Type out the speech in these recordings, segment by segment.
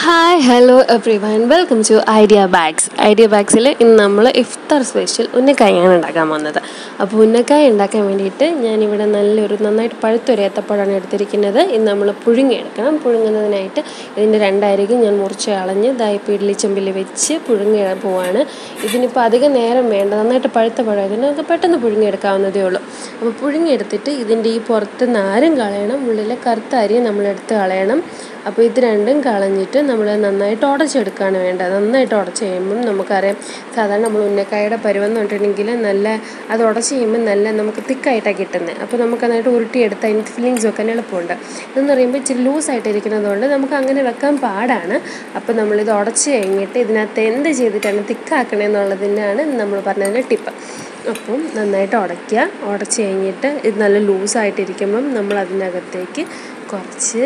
hi hello everyone welcome to Idea bags Idea ബാഗ്സിൽ ഇന്ന് നമ്മൾ ഇഫ്താർ സ്പെഷ്യൽ ഉന്നക്കായാണ് ഉണ്ടാക്കാൻ പോകുന്നത് അപ്പോൾ ഉന്നക്കായ ഉണ്ടാക്കാൻ വേണ്ടിയിട്ട് ഞാനിവിടെ നല്ലൊരു നന്നായിട്ട് പഴുത്തൊരു ഏത്തപ്പഴമാണ് എടുത്തിരിക്കുന്നത് ഇന്ന് നമ്മൾ പുഴുങ്ങിയെടുക്കണം പുഴുങ്ങുന്നതിനായിട്ട് ഇതിൻ്റെ രണ്ടരികും ഞാൻ മുറിച്ച് കളഞ്ഞ് ദായിപ്പോൾ ഇഡ്ലി ചെമ്പിൽ വെച്ച് പുഴുങ്ങി പോവാണ് ഇതിനിപ്പോൾ അധികം നേരം വേണ്ട നന്നായിട്ട് പഴുത്ത പഴം ഇതിന് നമുക്ക് പെട്ടെന്ന് പുഴുങ്ങിയെടുക്കാവുന്നതേ ഉള്ളൂ അപ്പോൾ പുഴുങ്ങിയെടുത്തിട്ട് ഇതിൻ്റെ ഈ പുറത്ത് നാരും കളയണം ഉള്ളിലെ കറുത്ത അരിയും നമ്മൾ എടുത്ത് കളയണം അപ്പോൾ ഇത് രണ്ടും കളഞ്ഞിട്ട് നമ്മൾ നന്നായിട്ട് ഉടച്ചെടുക്കുകയാണ് വേണ്ടത് നന്നായിട്ട് ഉടച്ച് കഴിയുമ്പം നമുക്കറിയാം സാധാരണ നമ്മൾ ഉന്നക്കായുടെ പരുവെന്ന് പറഞ്ഞിട്ടുണ്ടെങ്കിൽ നല്ല അത് ഉടച്ച് കഴിയുമ്പോൾ നല്ല നമുക്ക് തിക്കായിട്ടാണ് കിട്ടുന്നത് അപ്പോൾ നമുക്ക് നന്നായിട്ട് ഉരുട്ടിയെടുത്ത് അതിന് ഫില്ലിങ്സ് വെക്കാൻ എളുപ്പമുണ്ട് ഇതെന്ന് പറയുമ്പോൾ ഇച്ചിരി ലൂസായിട്ട് ഇരിക്കുന്നതുകൊണ്ട് നമുക്ക് അങ്ങനെ വെക്കാൻ പാടാണ് അപ്പോൾ നമ്മളിത് ഉടച്ച് കഴിഞ്ഞിട്ട് ഇതിനകത്ത് എന്ത് ചെയ്തിട്ടാണ് തിക്കാക്കണമെന്നുള്ളതിനാണ് നമ്മൾ പറഞ്ഞതിൻ്റെ ടിപ്പ് അപ്പം നന്നായിട്ട് ഉടയ്ക്കുക ഉടച്ച് കഴിഞ്ഞിട്ട് ഇത് നല്ല ലൂസായിട്ടിരിക്കുമ്പം നമ്മൾ അതിനകത്തേക്ക് കുറച്ച്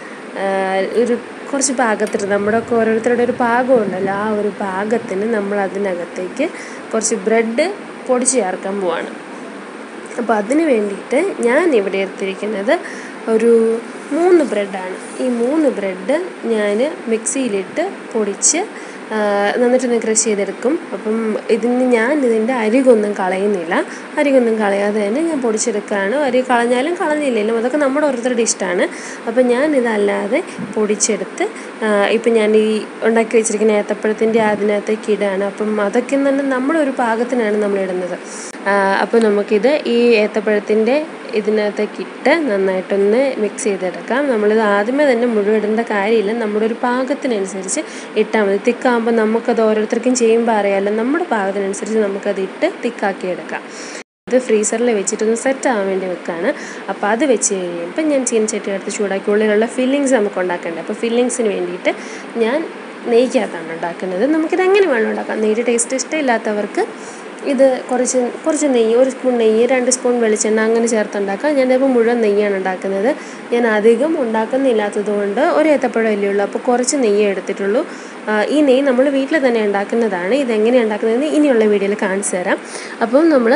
ഒരു കുറച്ച് പാകത്തിന് നമ്മുടെ ഒക്കെ ഓരോരുത്തരുടെ ഒരു പാകം ഉണ്ടല്ലോ ആ ഒരു പാകത്തിന് നമ്മൾ അതിനകത്തേക്ക് കുറച്ച് ബ്രെഡ് പൊടിച്ച് ചേർക്കാൻ പോവാണ് അപ്പോൾ അതിന് വേണ്ടിയിട്ട് ഞാൻ ഇവിടെ എടുത്തിരിക്കുന്നത് ഒരു മൂന്ന് ബ്രെഡാണ് ഈ മൂന്ന് ബ്രെഡ് ഞാൻ മിക്സിയിലിട്ട് പൊടിച്ച് നന്നായിട്ടൊന്ന് ക്രഷ് ചെയ്തെടുക്കും അപ്പം ഇതിന് ഞാൻ ഇതിൻ്റെ അരികൊന്നും കളയുന്നില്ല അരികൊന്നും കളയാതെ തന്നെ ഞാൻ പൊടിച്ചെടുക്കുകയാണ് അരി കളഞ്ഞാലും കളഞ്ഞില്ലെങ്കിലും അതൊക്കെ നമ്മുടെ ഓരോരുത്തരുടെ ഇഷ്ടമാണ് അപ്പം ഞാൻ ഇതല്ലാതെ പൊടിച്ചെടുത്ത് ഇപ്പം ഞാൻ ഈ ഉണ്ടാക്കി വെച്ചിരിക്കുന്ന ഏത്തപ്പഴത്തിൻ്റെ അതിനകത്തേക്ക് ഇടുകയാണ് അപ്പം അതൊക്കെ തന്നെ നമ്മുടെ ഒരു പാകത്തിനാണ് നമ്മൾ ഇടുന്നത് അപ്പോൾ നമുക്കിത് ഈ ഏത്തപ്പഴത്തിൻ്റെ ഇതിനകത്തേക്ക് ഇട്ട് നന്നായിട്ടൊന്ന് മിക്സ് ചെയ്തെടുക്കാം നമ്മളിത് ആദ്യമേ തന്നെ മുഴുവൻ ഇടേണ്ട കാര്യമില്ല നമ്മുടെ ഒരു പാകത്തിനനുസരിച്ച് ഇട്ടാൽ മതി തിക്കാകുമ്പോൾ നമുക്കത് ഓരോരുത്തർക്കും ചെയ്യുമ്പോൾ അറിയാമല്ലോ നമ്മുടെ പാകത്തിനനുസരിച്ച് നമുക്കത് ഇട്ട് തിക്കാക്കി എടുക്കാം ഇത് ഫ്രീസറിൽ വെച്ചിട്ടൊന്ന് സെറ്റ് ആവാൻ വേണ്ടി വെക്കുകയാണ് അപ്പോൾ അത് വെച്ച് കഴിയുമ്പോൾ ഞാൻ ചീനച്ചട്ടി എടുത്ത് ചൂടാക്കി ഉള്ളിലുള്ള ഫില്ലിങ്സ് നമുക്ക് ഉണ്ടാക്കേണ്ടത് അപ്പോൾ ഫില്ലിങ്സിന് വേണ്ടിയിട്ട് ഞാൻ നെയ്ക്കകത്താണ് ഉണ്ടാക്കുന്നത് നമുക്കിത് എങ്ങനെ വേണം ഉണ്ടാക്കാം നെയ്യുടെ ടേസ്റ്റ് ഇഷ്ടമില്ലാത്തവർക്ക് ഇത് കുറച്ച് കുറച്ച് നെയ്യ് ഒരു സ്പൂൺ നെയ്യ് രണ്ട് സ്പൂൺ വെളിച്ചെണ്ണ അങ്ങനെ ചേർത്തുണ്ടാക്കാം ഞാനിപ്പോൾ മുഴുവൻ നെയ്യാണ് ഉണ്ടാക്കുന്നത് ഞാൻ അധികം ഉണ്ടാക്കുന്നില്ലാത്തത് കൊണ്ട് ഒരു ഏത്തപ്പഴം അല്ലേ ഉള്ളൂ അപ്പോൾ കുറച്ച് നെയ്യേ എടുത്തിട്ടുള്ളൂ ഈ നെയ്യ് നമ്മൾ വീട്ടിൽ തന്നെ ഉണ്ടാക്കുന്നതാണ് ഇതെങ്ങനെയാണ് ഉണ്ടാക്കുന്നതെന്ന് ഇനിയുള്ള വീഡിയോയിൽ കാണിച്ചു തരാം അപ്പം നമ്മൾ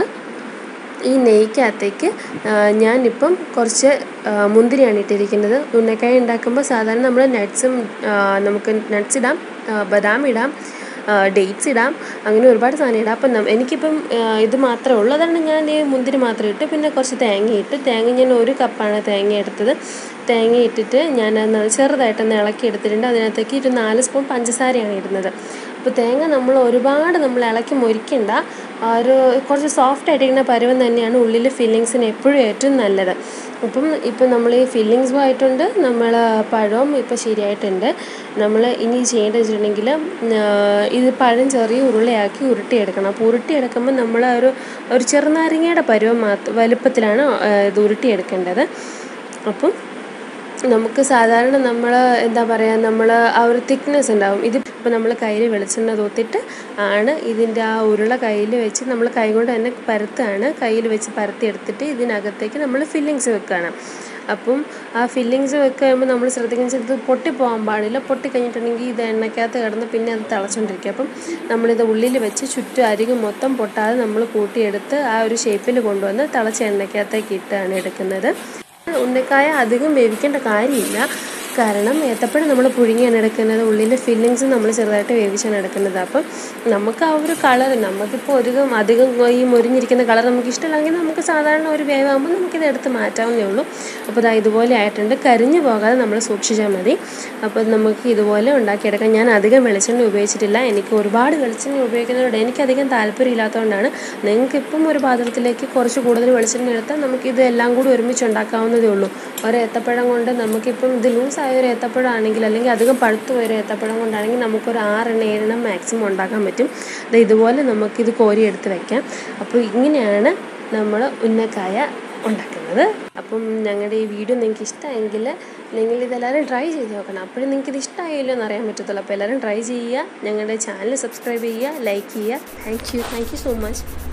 ഈ നെയ്ക്കകത്തേക്ക് ഞാനിപ്പം കുറച്ച് മുന്തിരിയാണ് ഇട്ടിരിക്കുന്നത് ഉന്നക്കായ ഉണ്ടാക്കുമ്പോൾ സാധാരണ നമ്മൾ നട്ട്സും നമുക്ക് നട്ട്സ് ഇടാം ബദാം ഇടാം ഡേറ്റ്സ് ഇടാം അങ്ങനെ ഒരുപാട് സാധനം ഇടാം അപ്പം എനിക്കിപ്പം ഇത് മാത്രമേ ഉള്ളൂ അതാണ് ഞാൻ ഈ മുന്തിരി മാത്രം ഇട്ട് പിന്നെ കുറച്ച് തേങ്ങ ഇട്ട് തേങ്ങ ഞാൻ ഒരു കപ്പാണ് തേങ്ങ എടുത്തത് തേങ്ങ ഇട്ടിട്ട് ഞാൻ ചെറുതായിട്ടൊന്ന് ഇളക്കി എടുത്തിട്ടുണ്ട് അതിനകത്തേക്ക് ഒരു നാല് സ്പൂൺ പഞ്ചസാരയാണ് ഇടുന്നത് അപ്പോൾ തേങ്ങ നമ്മൾ ഒരുപാട് നമ്മൾ ഇളക്കി മൊരിക്കണ്ട ഒരു കുറച്ച് സോഫ്റ്റ് ആയിട്ടിരിക്കുന്ന പരുവം തന്നെയാണ് ഉള്ളിൽ ഫില്ലിങ്സിന് എപ്പോഴും ഏറ്റവും നല്ലത് അപ്പം ഇപ്പം നമ്മൾ ഈ ഫില്ലിങ്സും ആയിട്ടുണ്ട് നമ്മൾ പഴവും ഇപ്പോൾ ശരിയായിട്ടുണ്ട് നമ്മൾ ഇനി ചെയ്യേണ്ടത് വെച്ചിട്ടുണ്ടെങ്കിൽ ഇത് പഴം ചെറിയ ഉരുളയാക്കി ഉരുട്ടിയെടുക്കണം അപ്പോൾ ഉരുട്ടിയെടുക്കുമ്പോൾ നമ്മൾ ഒരു ഒരു ചെറുനാരങ്ങയുടെ പരുവം മാത്രം വലുപ്പത്തിലാണ് ഇത് ഉരുട്ടിയെടുക്കേണ്ടത് അപ്പം നമുക്ക് സാധാരണ നമ്മൾ എന്താ പറയുക നമ്മൾ ആ ഒരു തിക്നെസ് ഉണ്ടാവും ഇത് ഇപ്പോൾ നമ്മൾ കയ്യിൽ വെളിച്ചെണ്ണ തൂത്തിട്ട് ആണ് ഇതിൻ്റെ ആ ഉരുള കയ്യിൽ വെച്ച് നമ്മൾ കൈ കൊണ്ട് തന്നെ പരത്താണ് കയ്യിൽ വെച്ച് പരത്തി എടുത്തിട്ട് ഇതിനകത്തേക്ക് നമ്മൾ ഫില്ലിങ്സ് വെക്കുകയാണ് അപ്പം ആ ഫില്ലിങ്സ് വെക്കുക കഴിയുമ്പോൾ നമ്മൾ ശ്രദ്ധിക്കുന്നത് ഇത് പൊട്ടിപ്പോകാൻ പാടില്ല പൊട്ടിക്കഴിഞ്ഞിട്ടുണ്ടെങ്കിൽ ഇത് എണ്ണയ്ക്കകത്ത് കിടന്ന് പിന്നെ അത് തിളച്ചുകൊണ്ടിരിക്കും അപ്പം നമ്മളിത് ഉള്ളിൽ വെച്ച് ചുറ്റും അരികു മൊത്തം പൊട്ടാതെ നമ്മൾ കൂട്ടിയെടുത്ത് ആ ഒരു ഷേപ്പിൽ കൊണ്ടുവന്ന് തിളച്ച എണ്ണയ്ക്കകത്തേക്ക് ഇട്ടാണ് എടുക്കുന്നത് ഉന്നക്കായ അധികം വേവിക്കേണ്ട കാര്യമില്ല കാരണം ഏത്തപ്പഴം നമ്മൾ പുഴുങ്ങിയാണ് എടുക്കുന്നത് ഉള്ളിലെ ഫില്ലിങ്സ് നമ്മൾ ചെറുതായിട്ട് വേവിച്ചാണ് എടുക്കുന്നത് അപ്പം നമുക്ക് ആ ഒരു കളർ നമുക്കിപ്പോൾ അധികം അധികം ഈ മുരിഞ്ഞിരിക്കുന്ന കളർ നമുക്ക് ഇഷ്ടമില്ലെങ്കിൽ നമുക്ക് സാധാരണ ഒരു വേവാകുമ്പോൾ നമുക്കിത് എടുത്ത് മാറ്റാവുന്നേ ഉള്ളൂ അപ്പോൾ ഇതാ ഇതുപോലെ ആയിട്ടുണ്ട് കരിഞ്ഞു പോകാതെ നമ്മൾ സൂക്ഷിച്ചാൽ മതി അപ്പോൾ നമുക്ക് ഇതുപോലെ ഉണ്ടാക്കിയെടുക്കാം ഞാൻ അധികം വെളിച്ചെണ്ണ ഉപയോഗിച്ചിട്ടില്ല എനിക്ക് ഒരുപാട് വെളിച്ചെണ്ണ ഉപയോഗിക്കുന്നതുകൊണ്ട് എനിക്കധികം താല്പര്യമില്ലാത്തതുകൊണ്ടാണ് നിങ്ങൾക്ക് ഇപ്പം ഒരു പാത്രത്തിലേക്ക് കുറച്ച് കൂടുതൽ വെളിച്ചെണ്ണ എടുത്താൽ നമുക്കിത് എല്ലാം കൂടി ഒരുമിച്ച് ഉണ്ടാക്കാവുന്നതേ ഉള്ളൂ ഒരു ഏത്തപ്പഴം കൊണ്ട് നമുക്കിപ്പം ഇത് ലൂസ് ആയ ഒരു ഏത്തപ്പഴം ആണെങ്കിൽ അല്ലെങ്കിൽ അധികം പഴുത്തു പോയ ഒരു ഏത്തപ്പഴം കൊണ്ടാണെങ്കിൽ നമുക്കൊരു ആറെണ്ണം ഏഴെണ്ണം മാക്സിമം ഉണ്ടാക്കാൻ പറ്റും അത് ഇതുപോലെ നമുക്കിത് കോരിയെടുത്ത് വെക്കാം അപ്പോൾ ഇങ്ങനെയാണ് നമ്മൾ ഉന്നക്കായ ഉണ്ടാക്കുന്നത് അപ്പം ഞങ്ങളുടെ ഈ വീഡിയോ നിങ്ങൾക്ക് ഇഷ്ടമായെങ്കിൽ നിങ്ങൾ ഇതെല്ലാവരും ട്രൈ ചെയ്ത് നോക്കണം അപ്പോഴും നിങ്ങൾക്ക് ഇത് ഇഷ്ടമായല്ലോ എന്ന് അറിയാൻ പറ്റത്തുള്ളൂ അപ്പോൾ എല്ലാവരും ട്രൈ ചെയ്യുക ഞങ്ങളുടെ ചാനൽ സബ്സ്ക്രൈബ് ചെയ്യുക ലൈക്ക് ചെയ്യുക thank you thank you so much